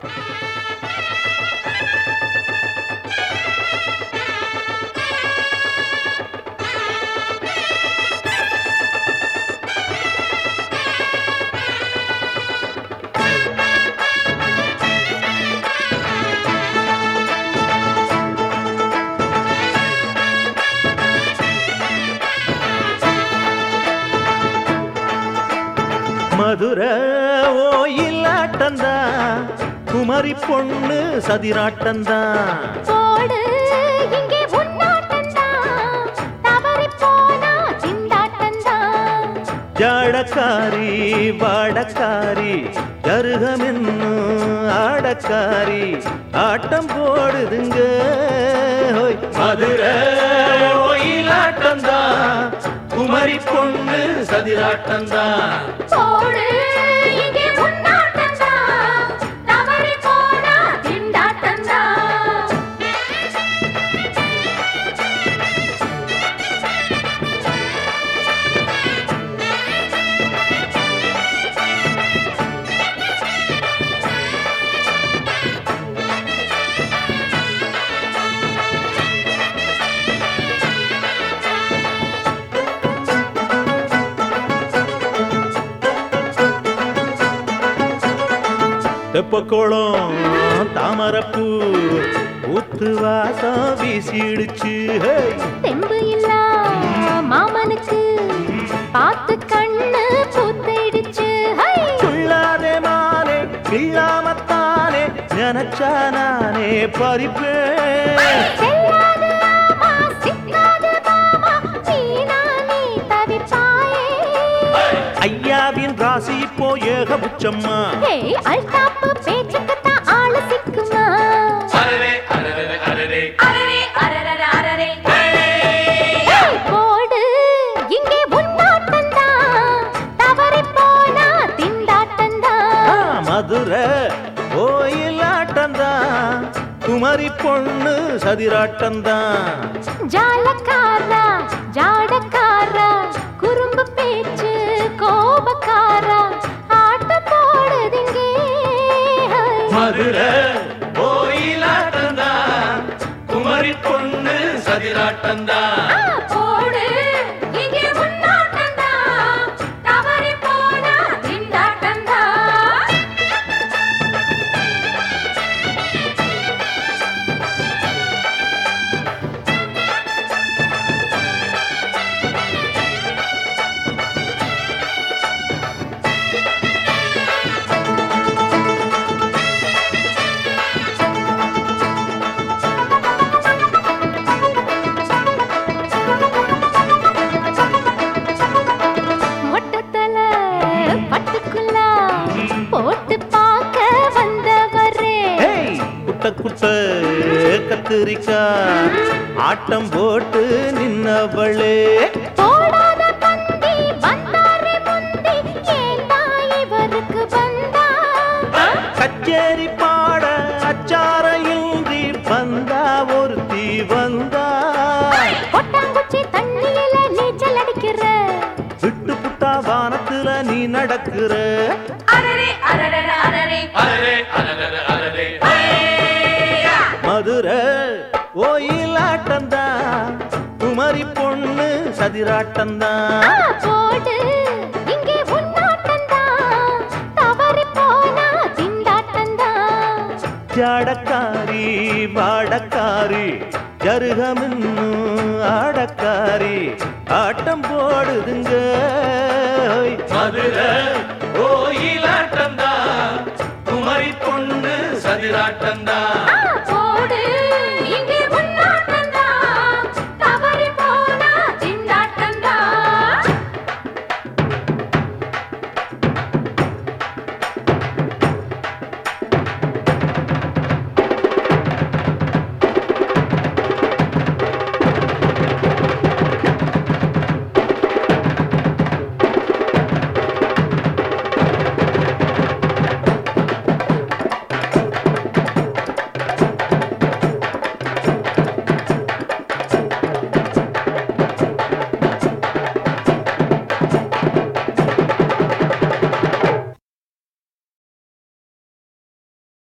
மதுரை ஓயிலாட்டந்தா குமரி பொண்ணு சதிராட்டந்தான் போடு இங்கே உன்னாட்டந்தான் தவறிப் போனா திண்டாட்டந்தான் ஜாடக்காரி வாடக்காரி ஜருகமென்னு ஆடக்காரி ஆட்டம் போடுதுங்க ஹோய். மதுரை ஓயிலாட்டந்தான் குமரி பொண்ணு சதிராட்டந்தான் போடு இங்கே உன்னாட்டந்தான் தவறிப் போனா திண்டாட்டந்தான் தெப்பக்குளம் தாமரப்பூ ஊத்து வாசம் வீசிடுச்சு ஹே தெம்பு இல்லா மாமனுக்கு பார்த்து கண்ணு பூத்திடுச்சு ஹை சொல்லாதே மானே இல்லாமத்தானே நினைச்சா நானே பறிப்பேன் செல்லாது ஆமா சிக்காது மாமா நீனா நீ தவிப்பாயே ஐயாவின் ராசி இப்போ ஏகபுச்சம்மா ஹே அல்டாப்பு பேச்சுக்கு தான் ஆளு சிக்குமா அரரே அரரர அரரே ஏய், போடு இங்கே உன்னாட்டந்தான் தவறிப் போனா ஆ, திண்டாட்டந்தான் மதுரை கோயிலாட்டந்தான் குமரி பொண்ணு சதிராட்டந்தான் ஜாலக்காரா ஜாடக்காரா குறும்பு பேச்சு கோபக்காரா ஆட்ட போடுதிங்கே மதுரை கோயிலாட்டந்தான் குமரி பொண்ணு சதிராட்டந்தான் போடு இங்கே உன்னாட்டந்தான் தவறி போனா திண்டாட்டந்தான் மொட்டத்தல பட்டுக்குள்ள போட்டு பார்க்க வந்தவரே ஏய், குட்ட குட்ட கத்திரிக்கா ஆட்டம் போட்டு நின்னவளே போடாத பந்தி வந்தாரே முந்தி ஏண்டா இவருக்கு வந்தா கச்சேரி பாட அச்சார இன்றி வந்தா ஒருத்தி வந்தா கொட்டாங்குச்சி தண்ணியில நீச்சல் அடிக்கிற விட்டு புட்டா வானத்துல நீ நடக்கிற அரரே அரரர அரரே மதுரை ஓயிலாட்டந்தான் குமரி பொண்ணு சதிராட்டந்தான் ஆ, போடு இங்கே உன்னாட்டந்தான் தவறி போனா திண்டாட்டந்தான் ஜாடக்காரி வாடக்காரி ஜருகமின்னு ஆடக்காரி ஆட்டம் போடுதுங்க மதுரை கோயிலாட்டம்தான் குமரி பொண்ணு சதிராட்டம்தான்